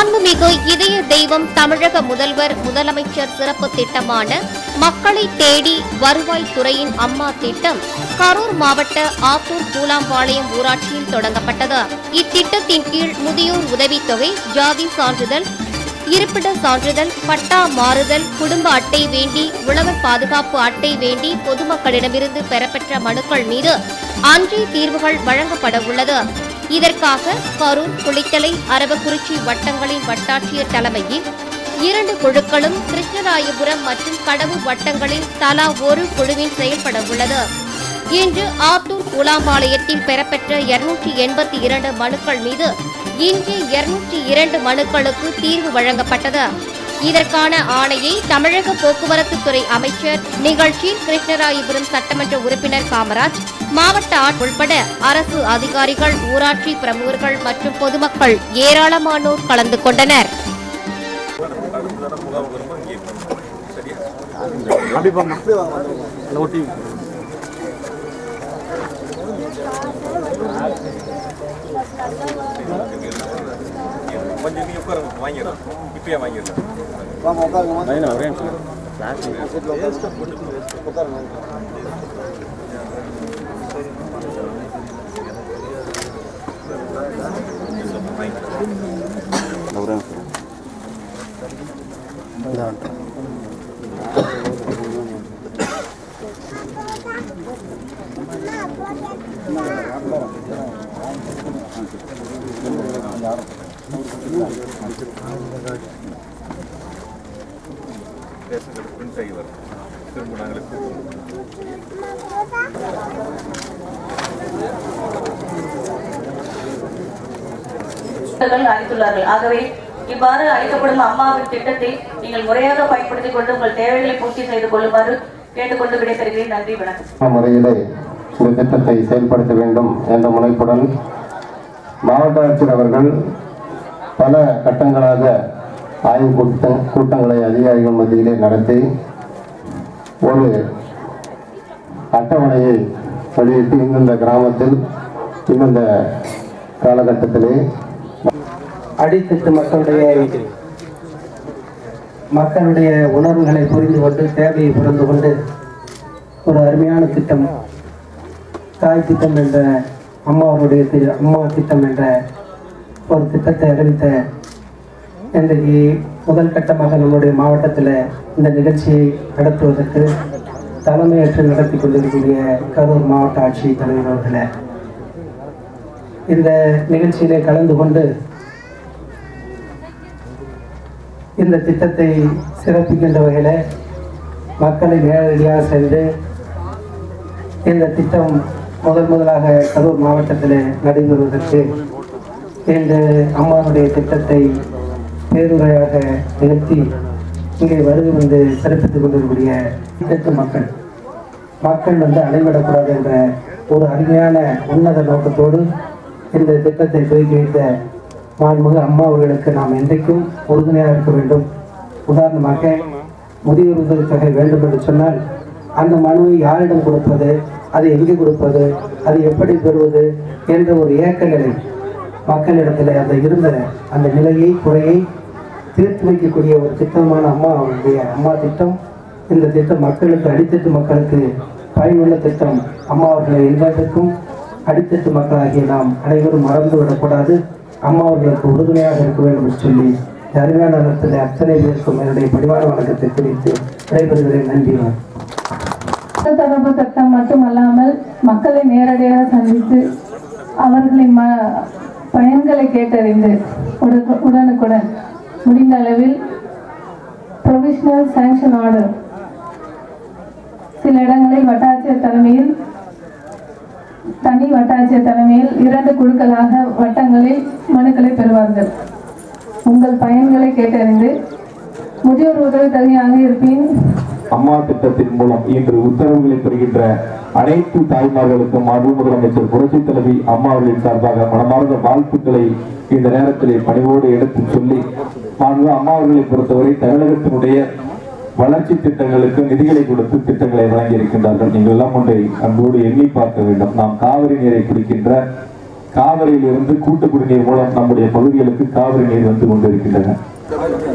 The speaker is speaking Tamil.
மாண்புமிகு இதய தெய்வம் தமிழக முதல்வர் முதலமைச்சர் சிறப்பு திட்டமான மக்களை தேடி வருவாய் துறையின் அம்மா திட்டம் கரூர் மாவட்ட ஆத்தூர் பூலாம்பாளையம் ஊராட்சியில் தொடங்கப்பட்டது இத்திட்டத்தின் கீழ் முதியோர் உதவித்தொகை ஜாதி சான்றிதழ் இருப்பிட சான்றிதழ் பட்டா மாறுதல் குடும்ப அட்டை வேண்டி உழவர் பாதுகாப்பு அட்டை வேண்டி பொதுமக்களிடமிருந்து பெறப்பெற்ற மனுக்கள் மீது அன்றே தீர்வுகள் வழங்கப்பட உள்ளது இதற்காக கரூர் குளித்தலை அரவக்குறிச்சி வட்டங்களின் வட்டாட்சியர் தலைமையில் இரண்டு குழுக்களும் கிருஷ்ணராயபுரம் மற்றும் கடவுர் வட்டங்களில் தலா ஒரு குழுவின் செயல்பட உள்ளது இன்று ஆத்தூர் கூலாம்பாளையத்தில் பெறப்பெற்ற இருநூற்றி எண்பத்தி இரண்டு மனுக்கள் மீது இன்று இருநூற்றி இரண்டு மனுக்களுக்கு தீர்வு வழங்கப்பட்டது இதற்கான ஆணையை தமிழக போக்குவரத்து துறை அமைச்சர் நிகழ்ச்சியில் கிருஷ்ணராயபுரம் சட்டமன்ற உறுப்பினர் காமராஜ் மாவட்ட ஆட் உள்பட அரசு அதிகாரிகள் ஊராட்சி பிரமுகர்கள் மற்றும் பொதுமக்கள் ஏராளமானோர் கலந்து கொண்டனர் கொஞ்சம் நீ உட்காருங்க வாங்கிடலாம் இப்பயே வாங்கிடலாம் ரேஷன் கார்டு பிரிண்ட் ஆகி வரும் திரும்ப நாங்களே கொடுத்துருவோம் திட்டங்கள் அளித்துள்ளார்கள் ஆகவே இவ்வாறு அளிக்கப்படும் அம்மாவின் திட்டத்தை நீங்கள் முறையாக பயன்படுத்திக் கொண்டு உங்கள் தேவைகளை பூர்த்தி செய்து கொள்ளுமாறு கேட்டுக்கொண்டு விடைபெறுகிறேன் நன்றி வணக்கம் முறையிலே இந்த திட்டத்தை செயல்படுத்த வேண்டும் என்ற முனைப்புடன் மாவட்ட ஆட்சியர் அவர்கள் பல கட்டங்களாக ஆய்வு கூட்ட கூட்டங்களை அதிகாரிகள் மத்தியிலே நடத்தி ஒரு அட்டவணையை வெளியிட்டு இந்தந்த கிராமத்தில் இந்தந்த காலகட்டத்திலே அடித்தட்டு மக்களுடைய மக்களுடைய உணர்வுகளை புரிந்து கொண்டு தேவையை புரிந்து கொண்டு ஒரு அருமையான திட்டம் தாய் திட்டம் என்ற அம்மாவருடைய தி- அம்மா திட்டம் என்ற ஒரு திட்டத்தை அறிவித்த இன்றைக்கு முதல் கட்டமாக நம்முடைய மாவட்டத்தில் இந்த நிகழ்ச்சியை நடத்துவதற்கு தலைமையேற்று நடத்தி கொண்டிருக்கக்கூடிய கரூர் மாவட்ட ஆட்சி தலைவர் அவர்களே இந்த நிகழ்ச்சியிலே கலந்து கொண்டு இந்த திட்டத்தை சிறப்பிக்கின்ற வகையில் மக்களை நேரடியாக சென்று இந்த திட்டம் முதல் முதலாக கரூர் மாவட்டத்தில் நடைபெறுவதற்கு இன்று அம்மாவுடைய திட்டத்தை பேருரையாக நிகழ்த்தி இங்கே வருகை வந்து சிறப்பித்துக் கொண்டிருக்கக்கூடிய திட்ட மக்கள் மக்கள் வந்து அடைவிடக்கூடாது என்ற ஒரு அருமையான உன்னத நோக்கத்தோடு இந்த திட்டத்தை துவக்கி வைத்த மாண்புமிகு அம்மா அவர்களுக்கு நாம் என்றைக்கும் உறுதுணையாக இருக்க வேண்டும் உதாரணமாக முதியோர் உதவித்தொகை வேண்டும் என்று சொன்னால் அந்த மனுவை யாரிடம் கொடுப்பது அதை எங்கே கொடுப்பது அதை எப்படி பெறுவது என்ற ஒரு ஏக்க நிலை மக்களிடத்தில் அந்த இருந்த அந்த நிலையை குறையை தீர்த்து வைக்கக்கூடிய ஒரு திட்டமான அம்மா அவருடைய அம்மா திட்டம் இந்த திட்டம் மக்களுக்கு அடித்தட்டு மக்களுக்கு பயனுள்ள திட்டம் அம்மா அவர்களை எல்லாத்துக்கும் அடித்தட்டு மக்களாகிய நாம் அனைவரும் மறந்து விடக்கூடாது அம்மா அவர்களுக்கு உறுதுணையாக இருக்க வேண்டும் என்று சொல்லி இந்த அருமையான நேரத்தில் அத்தனை பேருக்கும் என்னுடைய பணிவான வணக்கத்தை குறித்து விடைபெறுகிறேன் நன்றி வணக்கம். தொடர்பு திட்டம் மட்டுமல்லாமல் மக்களை நேரடியாக சந்தித்து அவர்களின் ம பயன்களை கேட்டறிந்து உடனு- உடனுக்குடன் முடிந்த அளவில் ப்ரொவிஷனல் சாங்ஷன் ஆர்டர் சில இடங்களில் வட்டாட்சியர் தலைமையில் தனி வட்டாட்சியர் தலைமையில் இரண்டு குழுக்களாக வட்டங்களில் மனுக்களை பெறுவார்கள் உங்கள் பயன்களை கேட்டறிந்து முதியோர் உதவித்தொகையாக இருப்பின் அம்மா திட்டத்தின் மூலம் இன்று உத்தரவுகளை பெறுகின்ற அனைத்து தாய்மார்களுக்கும் மாண்பு முதலமைச்சர் புரட்சி தலைவி அம்மா அவர்களின் சார்பாக மனமார்ந்த வாழ்த்துக்களை இந்த நேரத்திலே பணிவோடு எடுத்துச் சொல்லி மாண்பு அம்மா அவர்களை பொறுத்தவரை தமிழகத்தினுடைய வளர்ச்சி திட்டங்களுக்கு நிதிகளை கொடுத்து திட்டங்களை வழங்கி இருக்கின்றார்கள் நீங்கள் எல்லாம் ஒன்றை அன்போடு எண்ணி பார்க்க வேண்டும் நாம் காவிரி நீரை குடிக்கின்ற காவிரியில் இருந்து கூட்டு குடிநீர் மூலம் நம்முடைய பகுதிகளுக்கு காவிரி நீர் வந்து கொண்டிருக்கின்றன